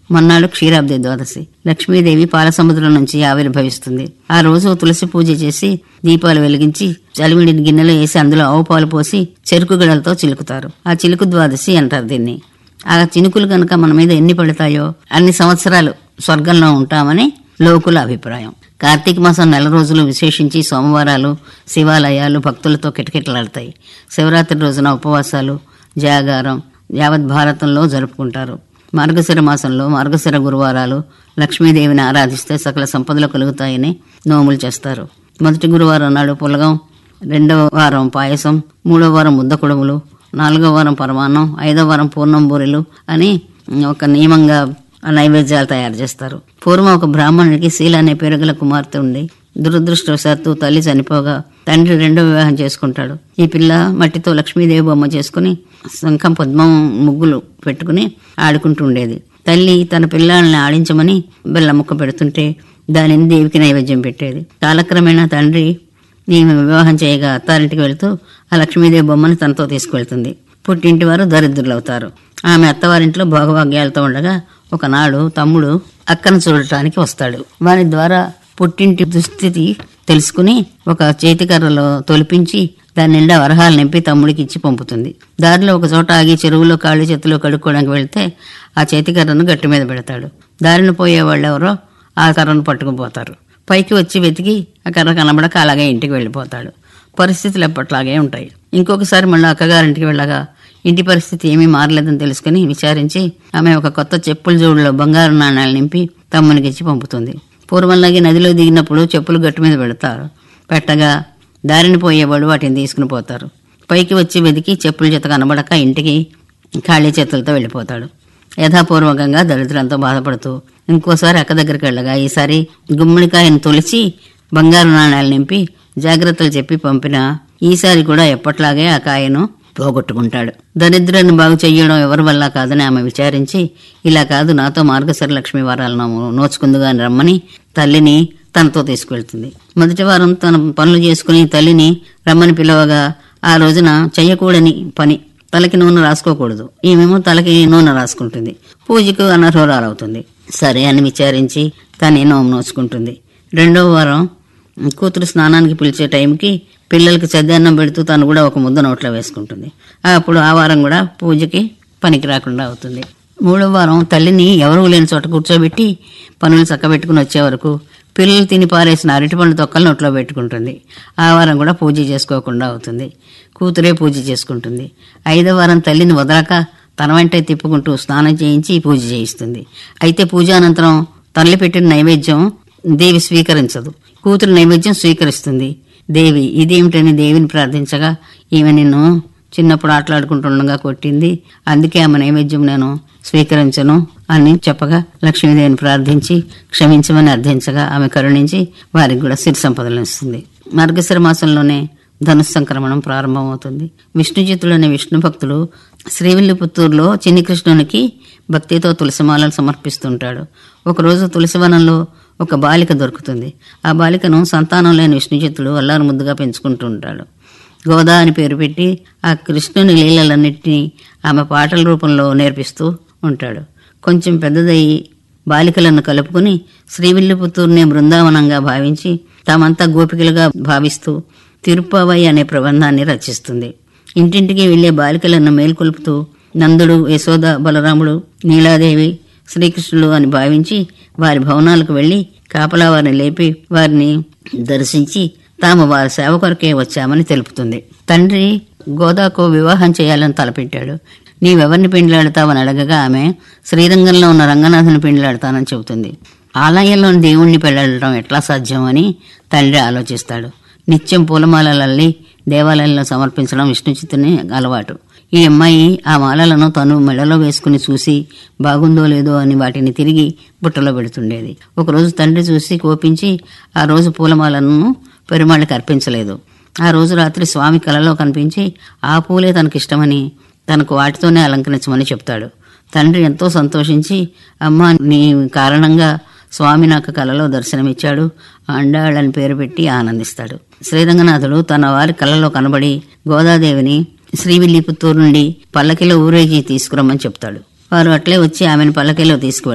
మొన్నాడు క్షీరాబ్ది ద్వాదశి లక్ష్మీదేవి పాల సముద్రం నుంచి ఆవిర్భవిస్తుంది ఆ రోజు తులసి పూజ చేసి దీపాలు వెలిగించి చలివిడిని గిన్నెలో వేసి అందులో ఆవు పాలు పోసి చెరుకు గడలతో చిలుకుతారు ఆ చిలుకు ద్వాదశి అంటారు దీన్ని ఆ చినుకులు గనక మన మీద ఎన్ని పడతాయో అన్ని సంవత్సరాలు స్వర్గంలో ఉంటామని లోకుల అభిప్రాయం కార్తీక మాసం నెల రోజులు విశేషించి సోమవారాలు శివాలయాలు భక్తులతో కిటకిటలాడతాయి శివరాత్రి రోజున ఉపవాసాలు జాగారం యావత్ భారతంలో జరుపుకుంటారు మార్గశిర మాసంలో మార్గశిర గురువారాలు లక్ష్మీదేవిని ఆరాధిస్తే సకల సంపదలు కలుగుతాయని నోములు చేస్తారు మొదటి గురువారం నాడు పులగం రెండవ వారం పాయసం మూడవ వారం ముద్ద కుడుములు నాలుగవ వారం పరమాన్నం ఐదవ వారం పూర్ణం బూరెలు అని ఒక నియమంగా ఆ నైవేద్యాలు తయారు చేస్తారు పూర్వం ఒక బ్రాహ్మణుడికి శీల అనే పేరు గల కుమార్తె ఉంది దురదృష్టవశాత్తు తల్లి చనిపోగా తండ్రి రెండో వివాహం చేసుకుంటాడు ఈ పిల్ల మట్టితో లక్ష్మీదేవి బొమ్మ చేసుకుని శంఖం పద్మం ముగ్గులు పెట్టుకుని ఆడుకుంటూ ఉండేది తల్లి తన పిల్లల్ని ఆడించమని బెల్ల ముక్క పెడుతుంటే దానిని దేవికి నైవేద్యం పెట్టేది కాలక్రమేణా తండ్రి ఈమె వివాహం చేయగా అత్తారింటికి వెళ్తూ ఆ లక్ష్మీదేవి బొమ్మని తనతో తీసుకువెళ్తుంది పుట్టింటి వారు దరిద్రులవుతారు ఆమె అత్తవారింట్లో భోగభాగ్యాలతో ఉండగా ఒకనాడు తమ్ముడు అక్కను చూడటానికి వస్తాడు వారి ద్వారా పుట్టింటి దుస్థితి తెలుసుకుని ఒక చేతికర్రలో తొలిపించి దాని నిండా వరహాలు నింపి తమ్ముడికి ఇచ్చి పంపుతుంది దారిలో ఒక చోట ఆగి చెరువులో కాళ్ళు చేతులు కడుక్కోవడానికి వెళ్తే ఆ చేతికర్రను గట్టి మీద పెడతాడు దారిన పోయే వాళ్ళెవరో ఆ కర్రను పట్టుకుపోతారు పైకి వచ్చి వెతికి ఆ కర్ర కనబడక అలాగే ఇంటికి వెళ్ళిపోతాడు పరిస్థితులు ఎప్పట్లాగే ఉంటాయి ఇంకొకసారి మళ్ళీ అక్కగారింటికి వెళ్ళగా ఇంటి పరిస్థితి ఏమీ మారలేదని తెలుసుకుని విచారించి ఆమె ఒక కొత్త చెప్పుల జోడులో బంగారు నాణాలు నింపి తమ్మునికి ఇచ్చి పంపుతుంది పూర్వంలాగే నదిలో దిగినప్పుడు చెప్పులు గట్టు మీద పెడతారు పెట్టగా దారిని పోయేవాడు వాటిని తీసుకుని పోతారు పైకి వచ్చి వెతికి చెప్పుల చేత కనబడక ఇంటికి ఖాళీ చేతులతో వెళ్ళిపోతాడు యథాపూర్వకంగా దరిద్రంతో బాధపడుతూ ఇంకోసారి అక్క దగ్గరికి వెళ్ళగా ఈసారి గుమ్మడికాయను తొలిచి బంగారు నాణాలు నింపి జాగ్రత్తలు చెప్పి పంపిన ఈసారి కూడా ఎప్పట్లాగే ఆ కాయను పోగొట్టుకుంటాడు దరిద్రాన్ని బాగు చెయ్యడం ఎవరి వల్ల కాదని ఆమె విచారించి ఇలా కాదు నాతో మార్గశిర లక్ష్మి వారాలను నోచుకుందుగా రమ్మని తల్లిని తనతో తీసుకువెళ్తుంది మొదటి వారం తన పనులు చేసుకుని తల్లిని రమ్మని పిలవగా ఆ రోజున చెయ్యకూడని పని తలకి నూనె రాసుకోకూడదు ఈమెమో తలకి నూనె రాసుకుంటుంది పూజకు అనర్హురాలవుతుంది సరే అని విచారించి తనే నోము నోచుకుంటుంది రెండో వారం కూతురు స్నానానికి పిలిచే టైంకి పిల్లలకి చద్దన్నం పెడుతూ తను కూడా ఒక ముద్ద నోట్లో వేసుకుంటుంది అప్పుడు ఆ వారం కూడా పూజకి పనికి రాకుండా అవుతుంది మూడో వారం తల్లిని ఎవరూ లేని చోట కూర్చోబెట్టి పనులు చక్కబెట్టుకుని వచ్చే వరకు పిల్లలు తిని పారేసిన అరటిపండు తొక్కలు నోట్లో పెట్టుకుంటుంది ఆ వారం కూడా పూజ చేసుకోకుండా అవుతుంది కూతురే పూజ చేసుకుంటుంది ఐదో వారం తల్లిని వదలక తన వెంటే తిప్పుకుంటూ స్నానం చేయించి పూజ చేయిస్తుంది అయితే పూజ అనంతరం తల్లి పెట్టిన నైవేద్యం దేవి స్వీకరించదు కూతురు నైవేద్యం స్వీకరిస్తుంది దేవి ఇదేమిటని దేవిని ప్రార్థించగా ఈమె నిన్ను చిన్నప్పుడు ఆటలాడుకుంటుండగా కొట్టింది అందుకే ఆమె నైవేద్యం నేను స్వీకరించను అని చెప్పగా లక్ష్మీదేవిని ప్రార్థించి క్షమించమని అర్థించగా ఆమె కరుణించి వారికి కూడా సిరి సంపదలు ఇస్తుంది మార్గశిర మాసంలోనే ధనుస్ సంక్రమణం ప్రారంభమవుతుంది విష్ణుజితుడు అనే విష్ణు భక్తుడు శ్రీవిల్లిపుత్తూరులో చిన్ని కృష్ణునికి భక్తితో తులసిమాలలు సమర్పిస్తుంటాడు ఒకరోజు తులసివనంలో ఒక బాలిక దొరుకుతుంది ఆ బాలికను సంతానం లేని విష్ణుజిత్తుడు అల్లారు ముద్దుగా పెంచుకుంటూ ఉంటాడు గోదా అని పేరు పెట్టి ఆ కృష్ణుని లీలలన్నింటినీ ఆమె పాటల రూపంలో నేర్పిస్తూ ఉంటాడు కొంచెం పెద్దదయ్యి బాలికలను కలుపుకుని శ్రీవిల్లిపుత్తూరునే బృందావనంగా భావించి తామంతా గోపికలుగా భావిస్తూ తిరుపవై అనే ప్రబంధాన్ని రచిస్తుంది ఇంటింటికి వెళ్లే బాలికలను మేల్కొల్పుతూ నందుడు యశోద బలరాముడు నీలాదేవి శ్రీకృష్ణుడు అని భావించి వారి భవనాలకు వెళ్లి కాపలా వారిని లేపి వారిని దర్శించి తాము వారి సేవ కొరకే వచ్చామని తెలుపుతుంది తండ్రి గోదాకు వివాహం చేయాలని తలపెట్టాడు నీవెవరిని పెండ్లాడతావని అడగగా ఆమె శ్రీరంగంలో ఉన్న రంగనాథుని పెండ్లాడతానని చెబుతుంది ఆలయంలోని దేవుణ్ణి పెళ్లాడటం ఎట్లా సాధ్యం అని తండ్రి ఆలోచిస్తాడు నిత్యం పూలమాలలల్లి దేవాలయంలో సమర్పించడం విష్ణుచిత్తుని అలవాటు ఈ అమ్మాయి ఆ మాలలను తను మెడలో వేసుకుని చూసి బాగుందో లేదో అని వాటిని తిరిగి బుట్టలో పెడుతుండేది ఒకరోజు తండ్రి చూసి కోపించి ఆ రోజు పూలమాలను పెరుమాళ్ళకి అర్పించలేదు ఆ రోజు రాత్రి స్వామి కలలో కనిపించి ఆ పూలే తనకిష్టమని తనకు వాటితోనే అలంకరించమని చెప్తాడు తండ్రి ఎంతో సంతోషించి అమ్మ నీ కారణంగా స్వామి నాకు కలలో దర్శనమిచ్చాడు అండాళ్ళని పేరు పెట్టి ఆనందిస్తాడు శ్రీరంగనాథుడు తన వారి కలలో కనబడి గోదాదేవిని శ్రీవిల్లిపుత్తూరు నుండి పల్లకిలో ఊరేగి తీసుకురమ్మని చెప్తాడు వారు అట్లే వచ్చి ఆమెను పల్లకిలో తీసుకువెళ్తారు